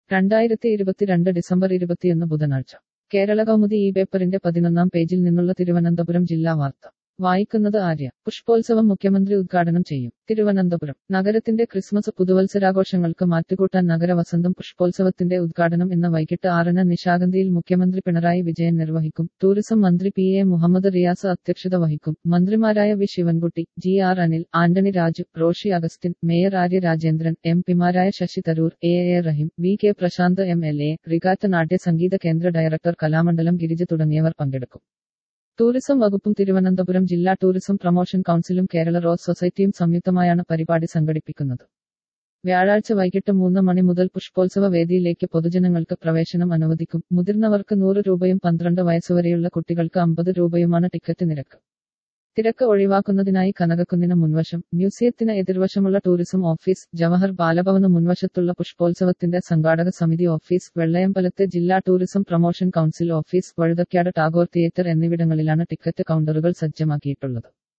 രണ്ടായിരത്തി ഇരുപത്തിരണ്ട് ഡിസംബർ ഇരുപത്തിയൊന്ന് ബുധനാഴ്ച കേരള കൗമുദി ഈ പേപ്പറിന്റെ പതിനൊന്നാം പേജിൽ നിന്നുള്ള തിരുവനന്തപുരം ജില്ലാ വാർത്ത വായിക്കുന്നത് ആര്യ പുഷ്പോത്സവം മുഖ്യമന്ത്രി ഉദ്ഘാടനം ചെയ്യും തിരുവനന്തപുരം നഗരത്തിന്റെ ക്രിസ്മസ് പുതുവത്സരാഘോഷങ്ങൾക്ക് മാറ്റുകൂട്ടാൻ നഗരവസന്തം പുഷ്പോത്സവത്തിന്റെ ഉദ്ഘാടനം ഇന്ന് വൈകിട്ട് ആറിന് നിശാഗന്ധിയിൽ മുഖ്യമന്ത്രി പിണറായി വിജയൻ നിർവഹിക്കും ടൂറിസം മന്ത്രി പി എ മുഹമ്മദ് റിയാസ് അധ്യക്ഷത വഹിക്കും മന്ത്രിമാരായ V Sivankutty G R Anil Antony Raju Roshy Augustine mayor Arya Rajendran M പിമാരായ Shashi Tharoor A A Rahim V K Prashanth M L A റിഗാറ്റ് നാട്യ സംഗീത കേന്ദ്ര ഡയറക്ടർ കലാമണ്ഡലം ഗിരിജ തുടങ്ങിയവർ പങ്കെടുക്കും ടൂറിസം വകുപ്പും തിരുവനന്തപുരം ജില്ലാ ടൂറിസം പ്രൊമോഷൻ കൌൺസിലും കേരള റോസ് സൊസൈറ്റിയും സംയുക്തമായാണ് പരിപാടി സംഘടിപ്പിക്കുന്നത് വ്യാഴാഴ്ച വൈകിട്ട് മൂന്ന് മണി മുതൽ പുഷ്പോത്സവ വേദിയിലേക്ക് പൊതുജനങ്ങൾക്ക് പ്രവേശനം അനുവദിക്കും മുതിർന്നവർക്ക് നൂറ് രൂപയും പന്ത്രണ്ട് വയസ്സുവരെയുള്ള കുട്ടികൾക്ക് അമ്പത് രൂപയുമാണ് ടിക്കറ്റ് നിരക്ക് തിരക്ക് ഒഴിവാക്കുന്നതിനായി കനകക്കുന്നിന് മുൻവശം മ്യൂസിയത്തിന് എതിർവശമുള്ള ടൂറിസം ഓഫീസ് ജവഹർ ബാലഭവന് മുൻവശത്തുള്ള പുഷ്പോത്സവത്തിന്റെ സംഘാടക സമിതി ഓഫീസ് വെള്ളയമ്പലത്തെ ജില്ലാ tourism promotion council office Vazhuthacaud Tagore theatre എന്നിവിടങ്ങളിലാണ് ടിക്കറ്റ് കൗണ്ടറുകൾ സജ്ജമാക്കിയിട്ടുള്ളത്